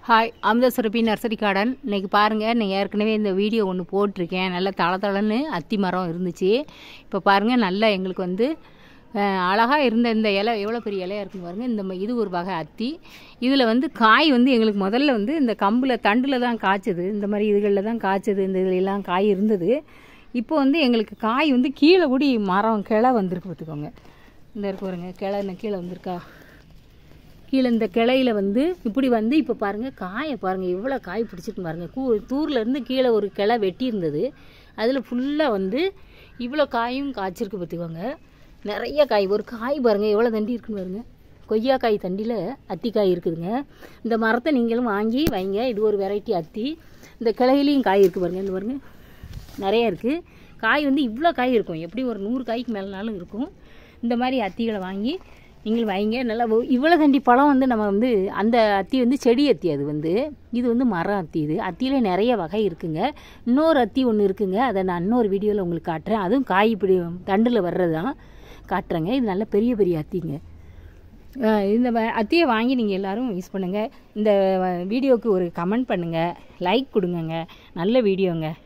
hi அமுத சுரப்பி nursery garden இன்னைக்கு பாருங்கள் நான் ஏற்கனவே இந்த வீடியோ ஒன்று போட்டிருக்கேன் நல்ல தள தளன்னு அத்தி மரம் இருந்துச்சு இப்போ பாருங்கள் நல்லா எங்களுக்கு வந்து அழகாக இருந்த இந்த இலை எவ்வளோ பெரிய இலையா இருக்குன்னு பாருங்கள் இந்த ம- இது ஒரு வகை அத்தி இதில் வந்து காய் வந்து எங்களுக்கு முதல்ல வந்து இந்த கம்பில் தண்டில் தான் காய்ச்சது இந்த மாதிரி இதுகளில் தான் காய்ச்சது இந்த இதுலெல்லாம் காய் இருந்தது இப்போ வந்து எங்களுக்கு காய் வந்து கீழே கூடி மரம் கிளை வந்திருக்கு பார்த்துக்கோங்க இந்த இருக்கு பாருங்க கிளை என்ன கீழே வந்திருக்கா கீழே இந்த கிளையில வந்து இப்படி வந்து இப்போ பாருங்கள் காயை பாருங்கள் எவ்வளோ காய் பிடிச்சிருக்கு பாருங்கள் கூ தூர்லேருந்து கீழே ஒரு கிளை வெட்டி இருந்தது அதில் ஃபுல்லாக வந்து இவ்வளோ காயும் காய்ச்சிருக்கு பார்த்துக்கோங்க நிறைய காய் ஒரு காய் பாருங்கள் எவ்வளோ தண்டி இருக்குன்னு பாருங்கள் கொய்யாக்காய் தண்டியில் அத்திக்காய் இருக்குதுங்க இந்த மரத்தை நீங்களும் வாங்கி வைங்க இது ஒரு வெரைட்டி அத்தி இந்த கிளையிலையும் காய் இருக்குது பாருங்கள் இந்த பாருங்கள் நிறைய இருக்குது காய் வந்து இவ்வளோ காய் இருக்கும் எப்படி ஒரு நூறு காய்க்கு மேலனாலும் இருக்கும் இந்த மாதிரி அத்திகளை வாங்கி நீங்கள் வைங்க நல்லா ஒ- இவ்வளோ தண்டி பழம் வந்து நம்ம வந்து அந்த அத்தி வந்து செடி அத்தி அது வந்து இது வந்து மரம் அத்தி இது அத்தியில நிறைய வகை இருக்குங்க இன்னொரு அத்தி ஒன்று இருக்குங்க அதை நான் இன்னொரு வீடியோவில் உங்களுக்கு காட்டுறேன் அதுவும் காய் இப்படி தண்டில் வர்றது தான் காட்டுறேங்க இது நல்ல பெரிய பெரிய அத்திங்க அஹ் இந்த வ- அத்தியை வாங்கி நீங்கள் எல்லாரும் யூஸ் பண்ணுங்கள் இந்த வ- வீடியோவுக்கு ஒரு கமெண்ட் பண்ணுங்கள் லைக் கொடுங்கங்க நல்ல வீடியோங்க